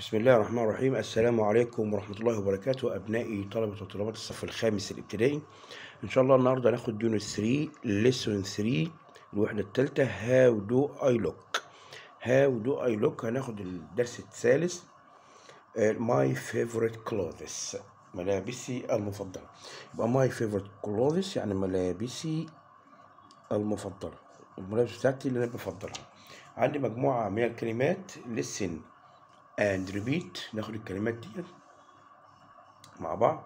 بسم الله الرحمن الرحيم السلام عليكم ورحمة الله وبركاته أبنائي طلبة وطلبات الصف الخامس الابتدائي إن شاء الله النهاردة هناخد يونت 3 ليسون 3 الوحدة الثالثة هاو دو أي لوك هاو دو أي لوك هناخد الدرس الثالث ماي فيفورت كلوثس ملابسي المفضلة يبقى ماي فيفورت كلوثس يعني ملابسي المفضلة الملابس بتاعتي اللي أنا بفضلها عندي مجموعة من الكلمات listen and repeat ناخد الكلمات دي مع بعض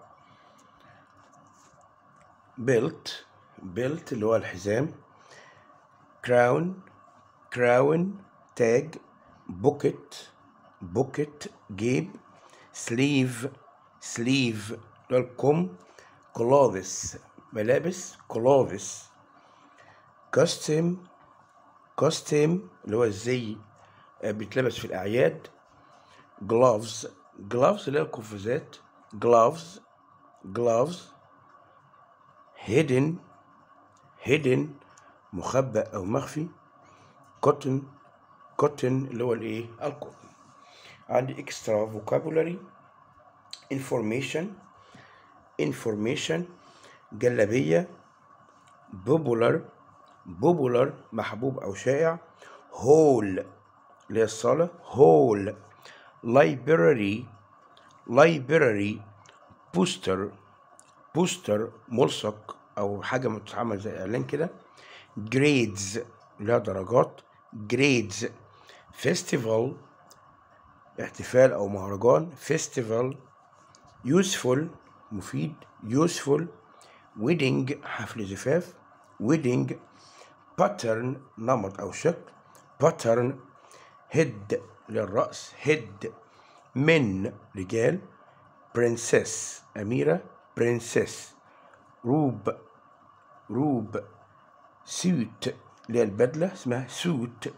belt belt اللي هو الحزام crown crown tag bucket bucket جيب sleeve sleeve اللي هو الكم clothes ملابس clothes costume costume اللي هو الزي آه، بيتلبس في الأعياد gloves gloves اللي هي القفازات gloves gloves hidden hidden مخبأ أو مخفي cotton cotton اللي هو الإيه القطن عندي extra vocabulary information information جلابية popular popular محبوب أو شائع hall اللي هي الصالة hall library library booster booster ملصق أو حاجة بتتعمل زي إعلان كده grades اللي هي درجات grades festival احتفال أو مهرجان festival useful مفيد useful wedding حفل زفاف wedding pattern نمط أو شكل pattern head للرأس head من رجال princess أميرة princess روب روب suit اللي هي البدلة اسمها suit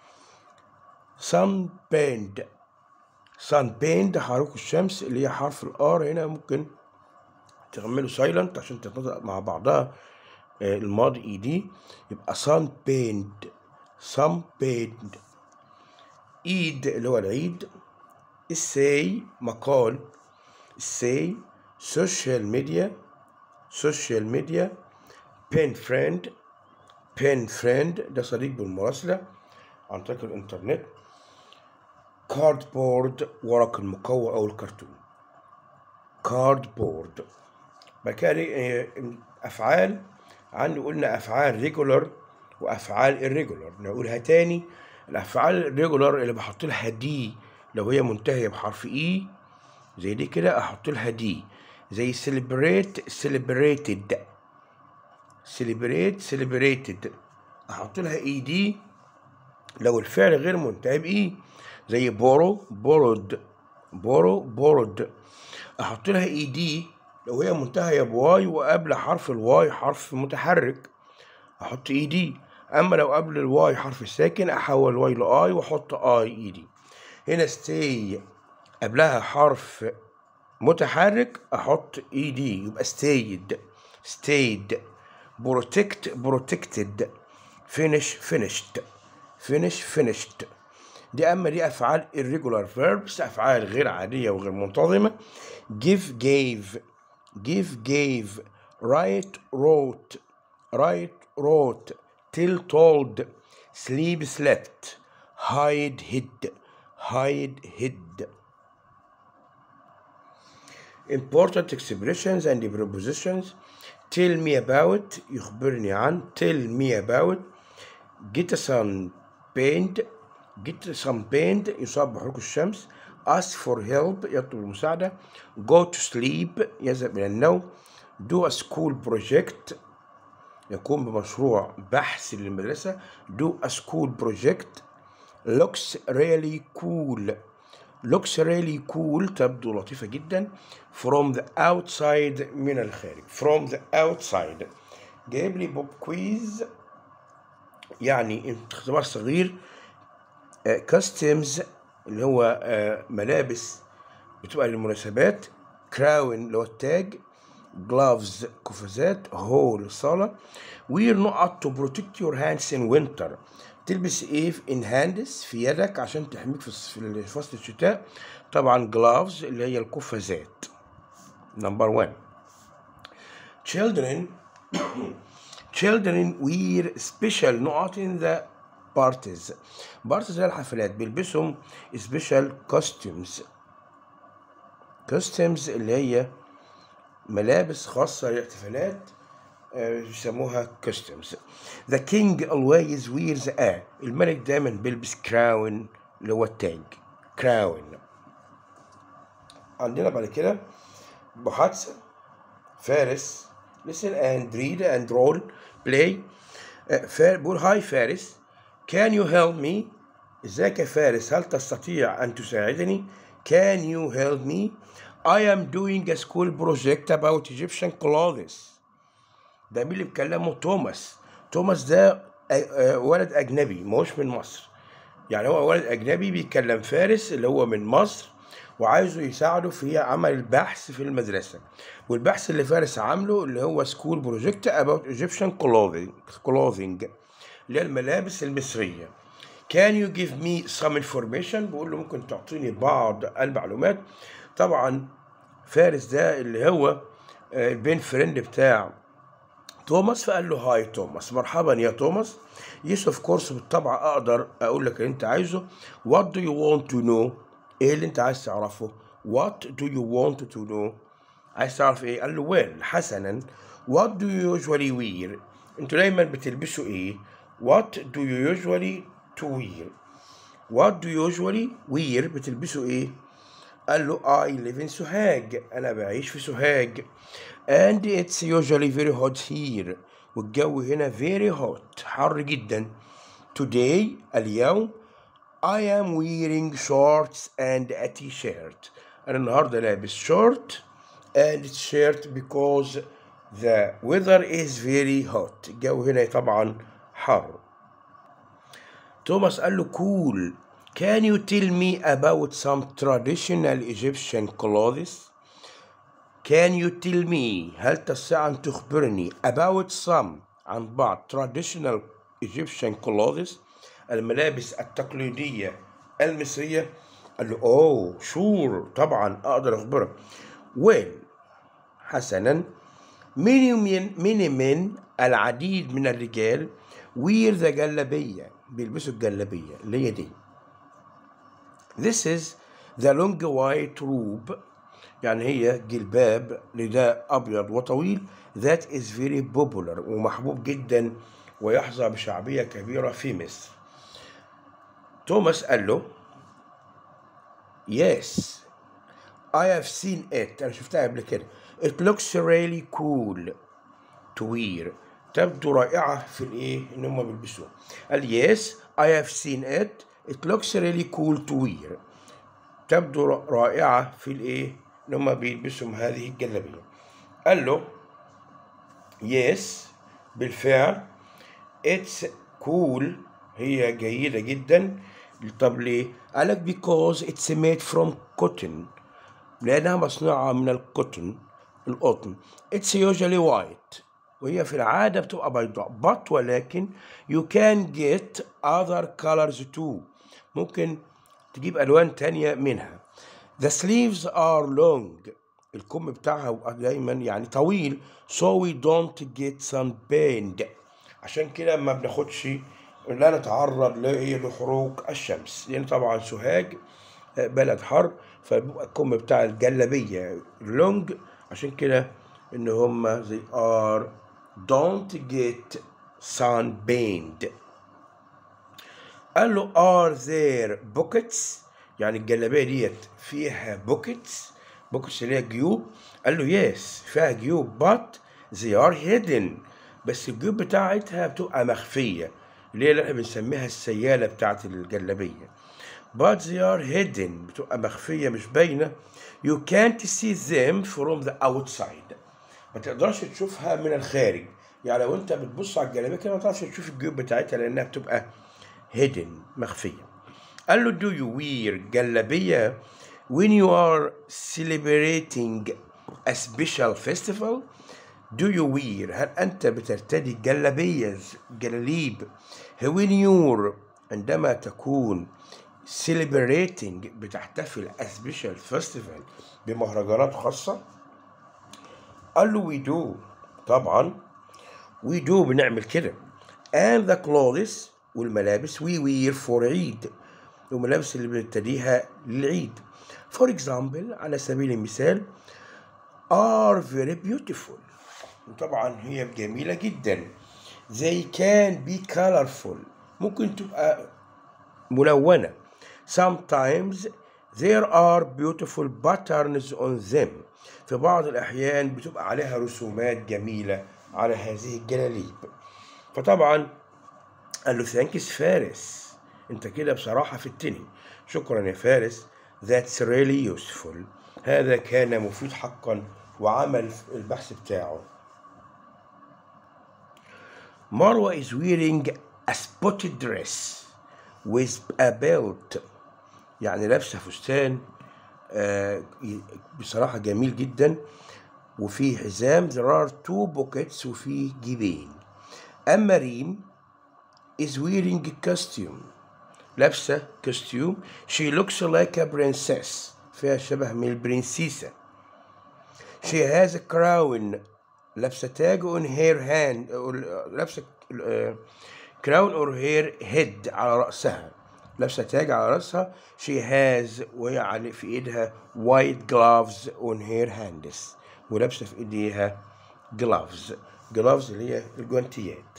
sunband sunband حروق الشمس اللي هي حرف الار هنا ممكن تعملوا سايلنت عشان تتنطق مع بعضها آه، الماضي اي دي يبقى sunband sunband ايد اللي هو العيد الساي مقال الساي سوشيال ميديا سوشيال ميديا بين فريند بين فريند ده صديق بالمراسلة عن طريق الانترنت كاردبورد ورق المقوى او الكرتون كاردبورد بعد كده آه، افعال عندي قلنا افعال ريجولار وافعال irregular نقولها تاني الافعال الريجولار اللي بحط لها دي لو هي منتهيه بحرف اي زي دي كده احط لها دي زي celebrate celebrated celebrate celebrated احط لها اي دي لو الفعل غير منتهي باي زي borrow borrowed borrow borrowed احط لها اي دي لو هي منتهيه بواي وقبل حرف الواي حرف متحرك احط اي دي اما لو قبل الواي حرف ساكن احول الواي لاي واحط اي اي دي هنا stay قبلها حرف متحرك احط اي دي يبقى stayed stayed protect protected finish finished finish finished دي اما دي افعال irregular verbs افعال غير عاديه وغير منتظمه give gave give gave write wrote write wrote tell told sleep slept hide hid hide hid important expressions and prepositions tell me about يخبرني عن tell me about get some paint get some paint يصاب بحروق الشمس ask for help يطلب المساعدة go to sleep يذهب إلى النوم do a school project يقوم بمشروع بحث للمدرسة do a school project looks really cool looks really cool تبدو لطيفة جدا from the outside من الخارج from the outside جايب لي بوب كويز يعني اختبار صغير كاستمز اللي هو آه، ملابس بتبقى للمناسبات كراون اللي هو التاج جلافز قفازات هول صالة وير نقط to protect your hands in winter تلبس ايه in hands في يدك عشان تحميك في الص- في فصل الشتاء طبعا gloves اللي هي القفازات نمبر 1 children children wear special نقط in the parties parties هي الحفلات بيلبسوا special costumes costumes اللي هي ملابس خاصة للاحتفالات آه، بيسموها costumes the king always wears a الملك دايما بيلبس crown اللي هو التاج crown عندنا بعد كده محادثة فارس listen and read and roll play آه، فار بقول هاي فارس can you help me ازيك يا فارس هل تستطيع أن تساعدني can you help me I am doing a school project about Egyptian clothes ده مين اللي بيكلمه توماس توماس ده آه، آه، ولد أجنبي مش من مصر يعني هو ولد أجنبي بيكلم فارس اللي هو من مصر وعايزه يساعده في عمل البحث في المدرسة والبحث اللي فارس عامله اللي هو سكول بروجكت about Egyptian clothing clothing اللي هي الملابس المصرية Can you give me some information بقول له ممكن تعطيني بعض المعلومات طبعا فارس ده اللي هو آه، البين فريند بتاع توماس فقال له هاي توماس مرحبا يا توماس يس اوف كورس بالطبع اقدر اقول لك اللي انت عايزه وات دو يو want تو نو ايه اللي انت عايز تعرفه وات دو يو want تو نو عايز تعرف ايه قال له ويل حسنا وات دو يو يوجوالي وير انتوا دايما بتلبسوا ايه وات دو يو يوجوالي تو وير وات دو يوجوالي وير بتلبسوا ايه قال له I live in سوهاج أنا بعيش في سوهاج and it's usually very hot here والجو هنا very hot حر جدا today اليوم I am wearing shorts and a t-shirt أنا النهاردة لابس شورت and shirt because the weather is very hot الجو هنا طبعا حر توماس قال له cool can you tell me about some traditional Egyptian clothes can you tell me هل تستطيع أن تخبرني about some عن بعض traditional Egyptian clothes الملابس التقليدية المصرية قال له اوه شور طبعا اقدر اخبرك well حسنا many من many من العديد من الرجال wear the جلابية بيلبسوا الجلابية اللي هي دي This is the long white robe يعني هي جلباب رداء أبيض وطويل that is very popular ومحبوب جدا ويحظى بشعبية كبيرة في مصر توماس قال له Yes I have seen it أنا شفتها قبل كده It looks really cool to wear تبدو رائعة في الإيه إن هم بيلبسوها قال Yes I have seen it It looks really cool to wear تبدو ر- رائعة في الإيه إن هم بيلبسوا هذه الجلابية قال له Yes بالفعل It's cool هي جيدة جدا طب ليه؟ قال لك because it's made from cotton لأنها مصنوعة من القطن القطن it's usually white وهي في العادة بتبقى بيضاء but ولكن you can get other colors too ممكن تجيب ألوان تانية منها the sleeves are long الكم بتاعها بيبقى دايما يعني طويل so we don't get sunburned عشان كده ما بناخدش لا نتعرض لايه لحروق الشمس لان طبعا سوهاج آه، بلد حر فبيبقى الكم بتاع الجلابيه لونج عشان كده ان هم they are don't get sunburned قال له are there pockets يعني الجلابيه ديت فيها pockets pockets اللي هي جيوب قال له yes فيها جيوب but they are hidden بس الجيوب بتاعتها بتبقى مخفيه اللي هي اللي احنا بنسميها السياله بتاعت الجلابيه but they are hidden بتبقى مخفيه مش باينه you can't see them from the outside ما تقدرش تشوفها من الخارج يعني لو انت بتبص على الجلابيه كده ما تعرفش تشوف الجيوب بتاعتها لانها بتبقى hidden مخفيه قال له do you wear جلابيه when you are celebrating a special festival do you wear هل انت بترتدي جلابيه جلاليب when you're عندما تكون celebrating بتحتفل a special festival بمهرجانات خاصة قال له we do طبعا we do بنعمل كده and the clothes والملابس we wear for عيد والملابس اللي بنرتديها للعيد for example على سبيل المثال are very beautiful وطبعا هي جميلة جدا they can be colorful ممكن تبقى ملونة sometimes there are beautiful patterns on them في بعض الأحيان بتبقى عليها رسومات جميلة على هذه الجلاليب فطبعا قال له ثانكس فارس انت كده بصراحة في التني شكرا يا فارس that's really useful هذا كان مفيد حقا وعمل البحث بتاعه Marwa is wearing a spotted dress with a belt يعني لابسة فستان آه، بصراحة جميل جدا وفيه حزام there are two pockets وفيه جيبين أما ريم is wearing a costume لابسة كوستيوم she looks like a princess فيها شبه من البرنسيسة she has a crown لابسة تاج on her hand لابسة crown or her head على رأسها لابسة تاج على رأسها she has وهي على في ايدها white gloves on her hands ولابسة في ايديها gloves gloves اللي هي الجوانتيات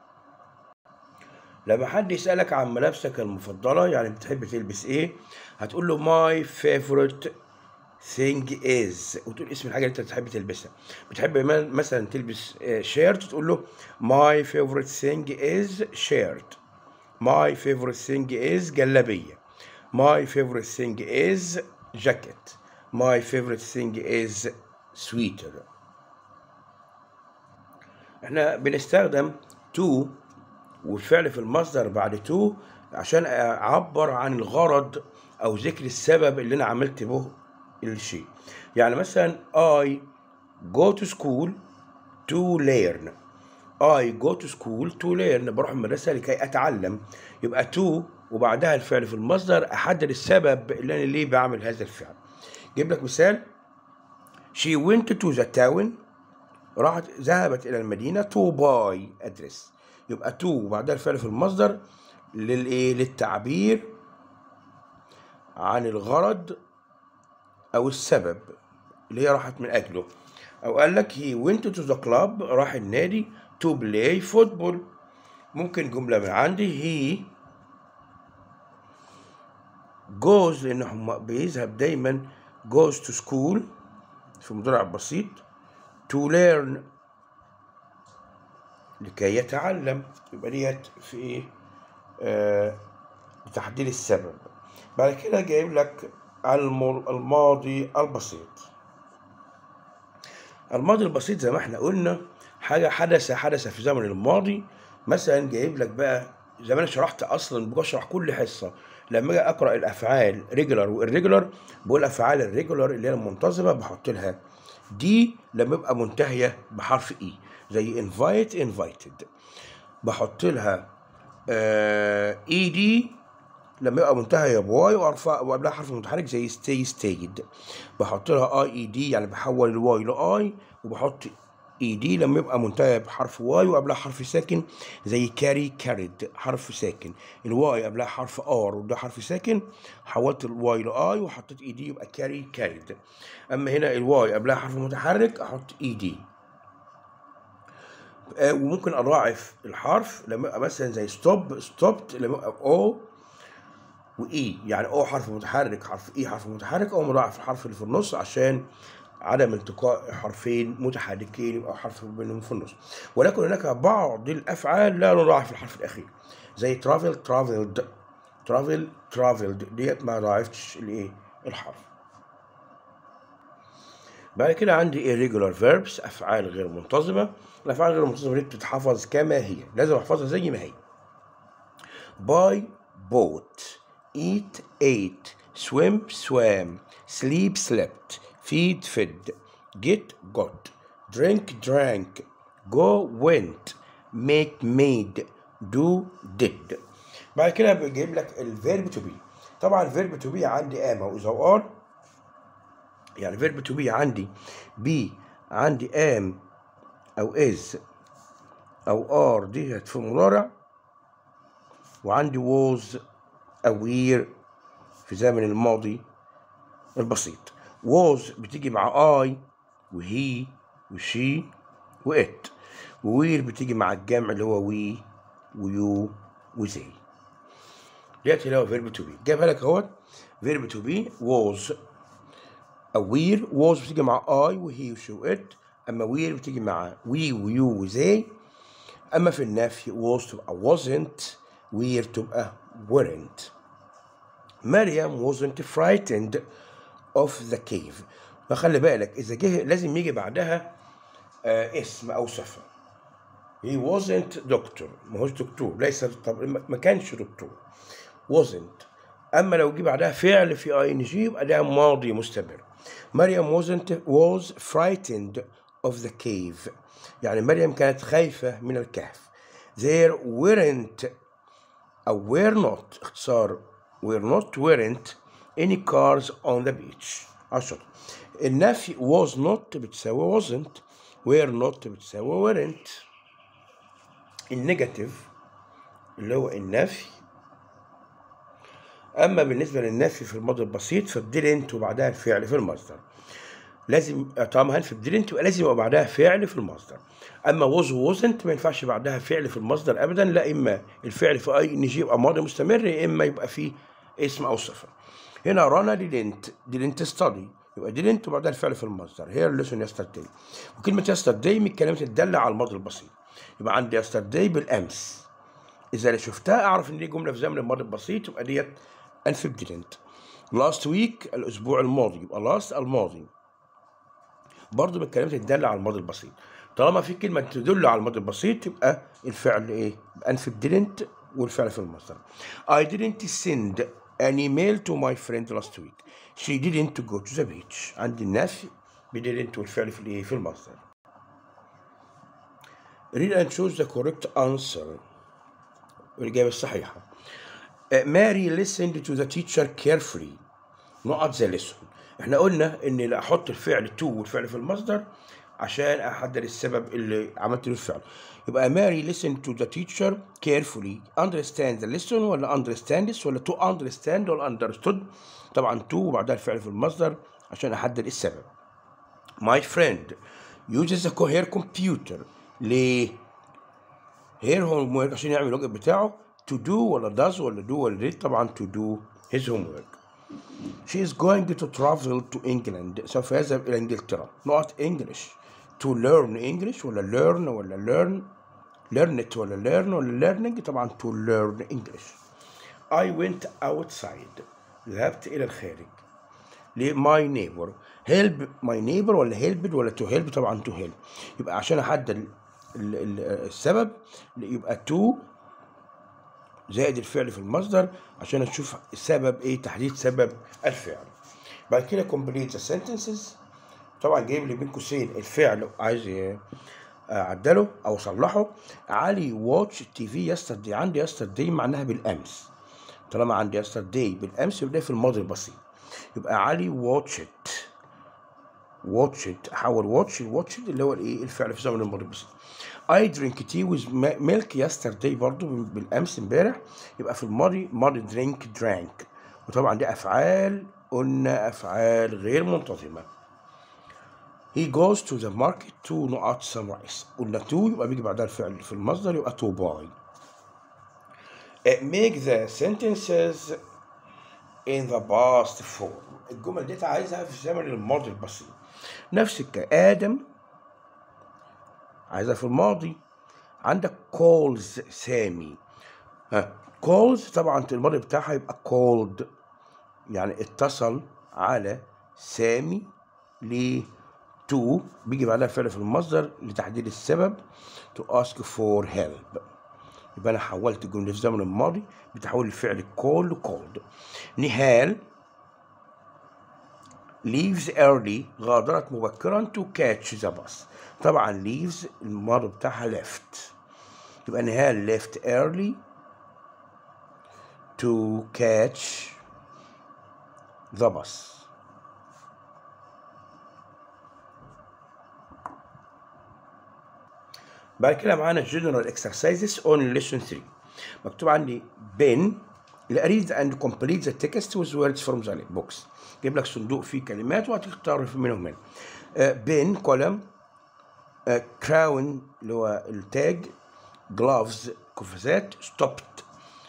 لما حد يسألك عن ملابسك المفضلة يعني بتحب تلبس ايه هتقول له my favorite thing is وتقول اسم الحاجة اللي انت بتحب تلبسها بتحب م- مثلا تلبس شيرت تقول له my favorite thing is shirt my favorite thing is جلابية my favorite thing is jacket my favorite thing is sweater احنا بنستخدم to والفعل في المصدر بعد تو عشان اعبر عن الغرض او ذكر السبب اللي انا عملت به الشيء يعني مثلا I go to school to learn I go to school to learn بروح المدرسة لكي أتعلم يبقى to وبعدها الفعل في المصدر أحدد السبب اللي أنا ليه بعمل هذا الفعل جيب لك مثال she went to the town راحت ذهبت إلى المدينة to buy address يبقى to وبعدها الفعل في المصدر للإيه للتعبير عن الغرض أو السبب اللي هي راحت من أجله أو قال لك he went to the club راح النادي to play football ممكن جملة من عندي he goes لأن هم بيذهب دايما goes to school في مضارع بسيط to learn لكي يتعلم يبقى ديت في ايه آه تحديد السبب بعد كده جايب لك الم- الماضي البسيط الماضي البسيط زي ما احنا قلنا حاجة حدث حدث في زمن الماضي مثلا جايب لك بقى زي ما انا شرحت اصلا بشرح كل حصة لما اجي اقرا الافعال ريجولار والريجولار بقول افعال الريجولار اللي هي المنتظمة بحط لها دي لما يبقى منتهية بحرف اي زي invite invited بحط لها اي دي لما يبقى منتهية بواي وارفع وقبلها حرف متحرك زي stay stayed بحط لها اي اي دي يعني بحول الواي لاي وبحط اي دي لما يبقى منتهى بحرف واي وقبلها حرف ساكن زي كاري كاريد حرف ساكن الواي قبلها حرف ار وده حرف ساكن حولت الواي لاي وحطيت اي دي يبقى كاري كاريد اما هنا الواي قبلها حرف متحرك احط اي دي آه، وممكن اضاعف الحرف لما يبقى مثلا زي ستوب ستوبت لما يبقى او واي يعني او حرف متحرك حرف اي حرف متحرك او مضاعف الحرف اللي في النص عشان عدم التقاء حرفين متحركين يبقى حرف بينهم في النص ولكن هناك بعض الافعال لا نضاعف الحرف الاخير زي ترافل ترافلد ترافل ترافلد ديت ما ضاعفتش الايه الحرف بعد كده عندي irregular verbs افعال غير منتظمه الافعال غير المنتظمه دي بتتحفظ كما هي لازم احفظها زي ما هي buy bought eat ate swim swam sleep slept feed fed get got drink drank go went make made do did بعد كده بيجيب لك الفيرب تو بي طبعا الفيرب تو بي عندي ام او اذا ار يعني فيرب تو بي عندي بي عندي ام او از او ار دي في مضارع وعندي was aware في زمن الماضي البسيط was بتيجي مع I وهي وشي وات ووير بتيجي مع الجمع اللي هو وي ويو وزي ديت اللي هو فيرب تو بي جايبها لك اهوت فيرب تو بي was aware was بتيجي مع I وهي وشي وات اما وير بتيجي مع وي ويو وزي اما في النفي was تبقى wasn't were تبقى weren't مريم wasn't frightened of the cave فخلي بالك اذا جه لازم يجي بعدها آه اسم او صفه he wasn't doctor ما هوش دكتور ليس طب ما كانش دكتور wasn't اما لو جه بعدها فعل في اي ان جي يبقى ده ماضي مستمر مريم wasn't was frightened of the cave يعني مريم كانت خايفة من الكهف there weren't أو were not اختصار were not weren't any cars on the beach عشرة النفي was not بتساوي wasn't were not بتساوي weren't النيجاتيف اللي هو النفي أما بالنسبة للنفي في الماضي البسيط فبدلنت وبعدها الفعل في المصدر لازم طالما هنفي بدلنت يبقى لازم يبقى بعدها فعل في المصدر اما ووز ووزنت ما ينفعش بعدها فعل في المصدر ابدا لا اما الفعل في اي ان جي يبقى ماضي مستمر يا اما يبقى فيه اسم او صفه هنا رانا ديدنت ديدنت ستادي يبقى ديدنت وبعدها الفعل في المصدر هي الليسون يسترداي وكلمه يسترداي من الكلمات الداله على الماضي البسيط يبقى عندي يسترداي بالامس اذا شفتها اعرف ان دي جمله في زمن الماضي البسيط يبقى ديت انفي بديدنت لاست ويك الاسبوع الماضي يبقى لاست الماضي برضه بالكلمات الداله على الماضي البسيط طالما في كلمه تدل على الماضي البسيط يبقى الفعل ايه انفي didn't والفعل في المصدر I didn't send an email to my friend last week she didn't go to the beach عندي النفي ب didn't والفعل في الايه في المصدر read and choose the correct answer الإجابة الصحيحة ماري listened to the teacher carefully نقط the lesson احنا قلنا ان احط الفعل to والفعل في المصدر عشان احدد السبب اللي عملت له الفعل يبقى ماري listen to the teacher carefully understand the lesson ولا understands ولا to understand ولا understood طبعا to وبعدها الفعل في المصدر عشان احدد السبب my friend uses a her computer ليه here homework عشان يعمل الواجب بتاعه to do ولا does ولا do ولا did طبعا to do his homework She is going to travel to England سوف يذهب إلى إنجلترا not English to learn English ولا learn ولا learn learn it ولا learn ولا learning طبعا to learn English I went outside ذهبت إلى الخارج ل my neighbor help my neighbor ولا helped ولا to help طبعا to help يبقى عشان أحدد ال- ال- السبب يبقى to زائد الفعل في المصدر عشان اشوف سبب ايه تحديد سبب الفعل بعد كده complete the sentences طبعا جايب لي بين قوسين الفعل عايز ي- اعدله او اصلحه علي واتش تي في يسترداي عندي يسترداي معناها بالامس طالما عندي يسترداي بالامس يبقى ده في الماضي البسيط يبقى علي واتش ات واتش ات احول واتش الواتش اللي هو الايه الفعل في زمن الماضي البسيط I drink tea with mi- milk yesterday برضو بالامس امبارح يبقى في الماضي ماضي drink drank وطبعا دي افعال قلنا افعال غير منتظمه He goes to the market to نقط some rice قلنا to يبقى بيجي بعدها الفعل في المصدر يبقى to buy Uh, make the sentences in the past form الجمل دي عايزها في الزمن الماضي البسيط نفس الكلام آدم عايزها في الماضي عندك calls سامي ها calls طبعا الماضي بتاعها يبقى called يعني اتصل على سامي ل to بيجي بعدها فعل في المصدر لتحديد السبب to ask for help يبقى انا حولت الجمله في الزمن الماضي بتحول الفعل call ل called نهال leaves early غادرت مبكرا to catch the bus طبعا leaves الماضي بتاعها left يبقى نهال left early to catch the bus بعد كده معانا general exercises on lesson 3 مكتوب عندي Ben read and complete the text with words from the books جايب لك صندوق فيه كلمات وهتختار منهم هنا بين كولم كراون اللي هو التاج جلافز قفازات ستوبت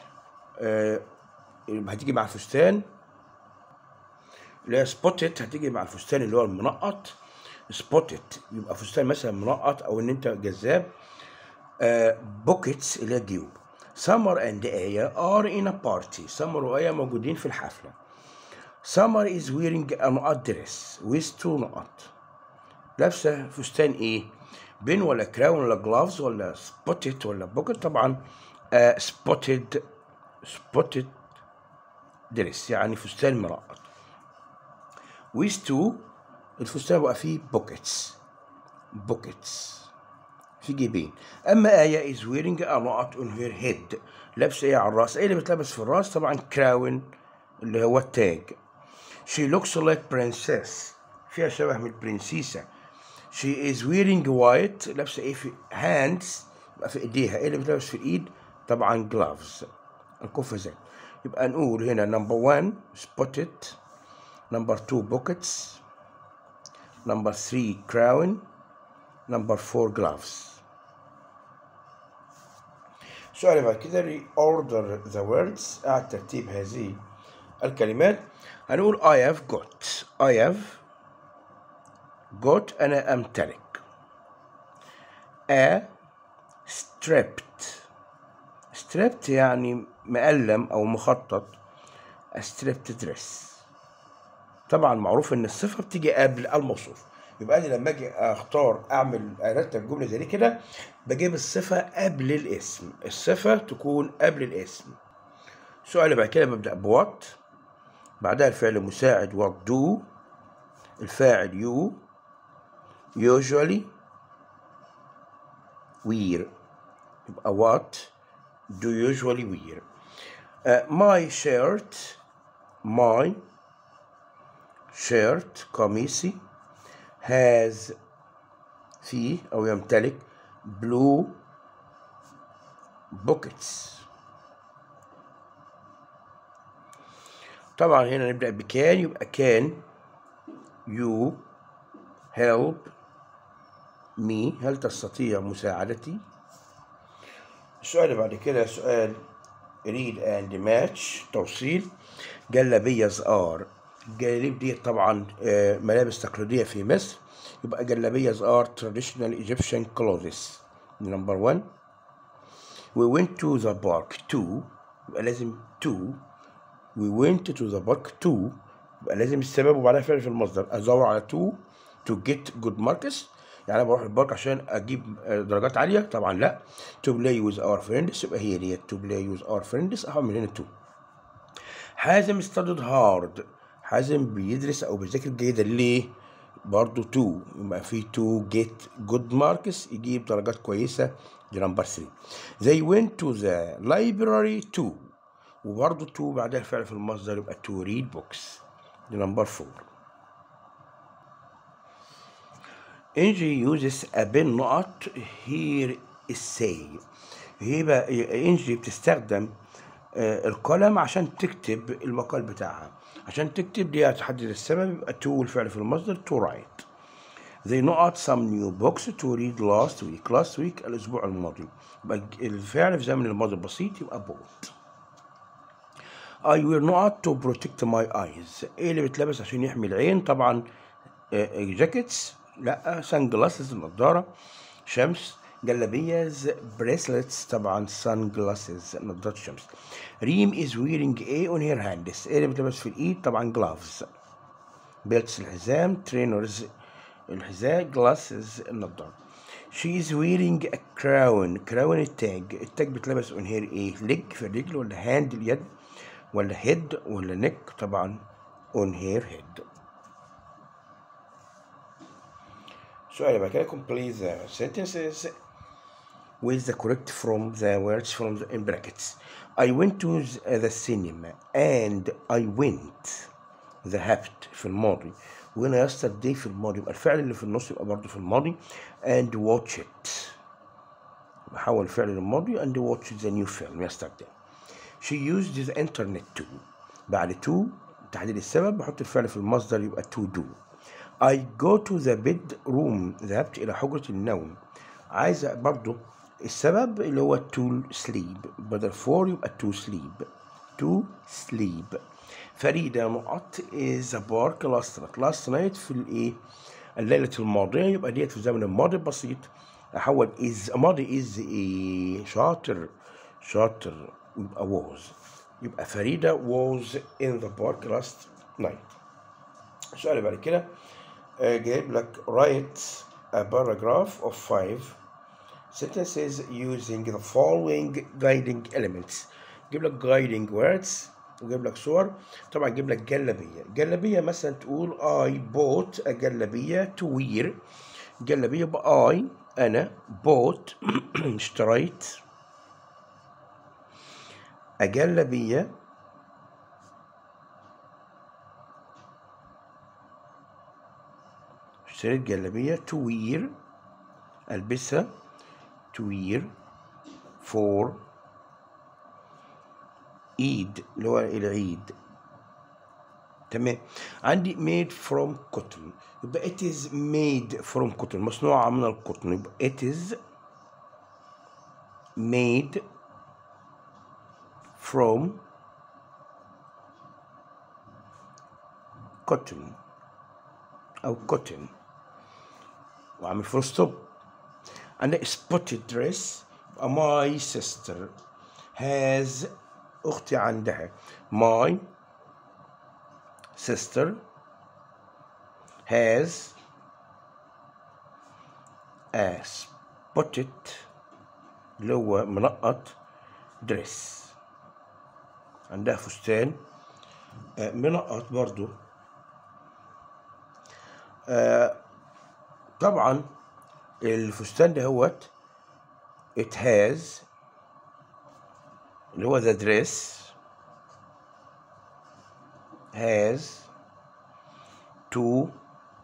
هتيجي مع الفستان اللي هي سبوتت هتيجي مع الفستان اللي هو المنقط سبوتت يبقى فستان مثلا منقط او ان انت جذاب بوكيتس اللي هي جيوب سمر اند ايه ار ان ا بارتي سمر وايه موجودين في الحفله سمر از ويرينج a نقط دريس with two نقط لابسه فستان ايه بين ولا كراون ولا جلافز ولا سبوتد ولا بوكيت طبعا سبوتد سبوتد دريس يعني فستان منقط with two الفستان بقى فيه بوكيتس بوكيتس في جيبين اما ايه از ويرينج ا نقط اون هير هيد لابسه ايه على الراس ايه اللي بتلبس في الراس طبعا كراون اللي هو التاج she looks like princess فيها شبه من البرنسيسة she is wearing white لابسه ايه في hands يبقى في ايديها ايه اللي بتلبس في الايد طبعا gloves القفازات يبقى نقول هنا number one spotted number two pockets number three crown number four gloves السؤال بعد كده reorder the words أعد ترتيب هذه الكلمات هنقول I have got I have got أنا أمتلك a strapped strapped يعني مقلم أو مخطط a strapped dress طبعا معروف ان الصفه بتيجي قبل الموصوف يبقى انا لما اجي اختار اعمل ارتب جمله زي دي كده بجيب الصفه قبل الاسم الصفه تكون قبل الاسم السؤال اللي بعد كده ببدا بوات بعدها الفعل المساعد what do الفاعل you usually wear يبقى what do you usually wear uh, my shirt my shirt قميصي has فيه أو يمتلك blue buckets طبعا هنا نبدأ بكان يبقى كان you help me هل تستطيع مساعدتي السؤال اللي بعد كده سؤال read and match توصيل جلابيز are الجلاليب دي طبعا آه، ملابس تقليدية في مصر يبقى جلابيز are traditional Egyptian clothes number one we went to the park to يبقى لازم to we went to the park to يبقى لازم السبب وبعدها فعل في المصدر ادور على to to get good marks يعني انا بروح البارك عشان اجيب آه، درجات عاليه طبعا لا to play with our friends يبقى هي ديت to play with our friends اهو من هنا to حازم studied hard حازم بيدرس او بيذاكر جيدا ليه برضه تو يبقى في تو جيت جود ماركس يجيب درجات كويسه دي نمبر 3 they went to the library to وبرضه تو بعدها الفعل في المصدر يبقى to read books دي نمبر 4 انجي uses a pen نقط here is say يبقى انجي بتستخدم آه، القلم عشان تكتب المقال بتاعها عشان تكتب دي هتحدد السبب يبقى to والفعل في المصدر to write they not some new books to read last week last week الأسبوع الماضي يبقى الفعل في زمن الماضي البسيط يبقى bought I will not to protect my eyes ايه اللي بيتلبس عشان يحمي العين طبعا جاكيتس لا سان جلاسز النضارة شمس جلابيز بريسلتس طبعا سان جلاسز نضارة شمس ريم is wearing a on her hands ايه اللي بتلبس في الايد طبعا gloves بيلتس الحزام ترينرز الحذاء جلاسز النضارة she is wearing a crown crown التاج التاج بتلبس on her ايه leg في الرجل ولا hand اليد ولا head ولا neck طبعا on her head السؤال اللي بعد كده complete the sentences with the correct from the words from the in brackets I went to the cinema and I went ذهبت في الماضي وهنا yesterday في الماضي يبقى الفعل اللي في النص يبقى برضه في الماضي and watch it بحول الفعل للماضي and watch the new film yesterday she used the internet to بعد to تحديد السبب بحط الفعل في المصدر يبقى to do I go to the bedroom ذهبت إلى حجرة النوم عايز برضو السبب اللي هو to sleep بدل for يبقى to sleep to sleep فريدة نقط is a park last night last night في الايه الليلة الماضية يبقى ديت في الزمن الماضي البسيط أحول is ماضي is إيه شاطر شاطر يبقى was يبقى فريدة was in the park last night السؤال اللي بعد كده آه، جايب لك write a paragraph of five sentences using the following guiding elements جيب لك guiding words وجيب لك صور طبعا جيب لك جلابية جلابية مثلا تقول I bought a جلابية to wear جلابية يبقى I أنا bought اشتريت أجلبية اشتريت جلابية to wear ألبسها to wear for عيد اللي هو العيد تمام عندي made from cotton يبقى it is made from cotton مصنوعة من القطن يبقى it is made from cotton أو cotton وعامل فول ستوب عندك spotted dress يبقى my sister has أختي عندها my sister has a spotted اللي هو منقط dress عندها فستان آه، منقط برضو آه، طبعا الفستان ده هوت it has اللي هو the dress has two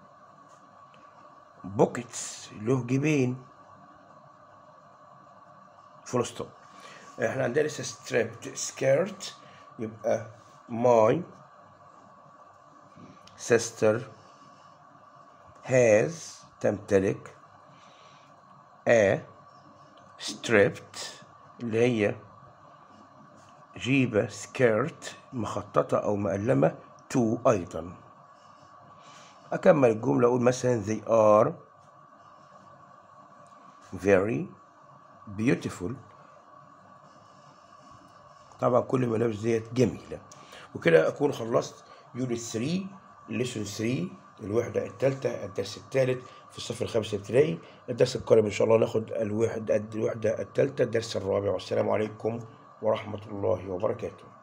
pockets له جيبين فول ستوب احنا عندنا لسه stripped skirt يبقى my sister has تمتلك a stripped اللي هي جيبة سكيرت مخططة أو مقلمة تو أيضا أكمل الجملة أقول مثلا they are very beautiful طبعا كل الملابس ديت جميلة وكده أكون خلصت يونت 3 ليسون 3 الوحدة الثالثة الدرس الثالث في الصف الخامس الابتدائي الدرس القادم إن شاء الله ناخد الوحدة الوحدة الثالثة الدرس الرابع والسلام عليكم ورحمة الله وبركاته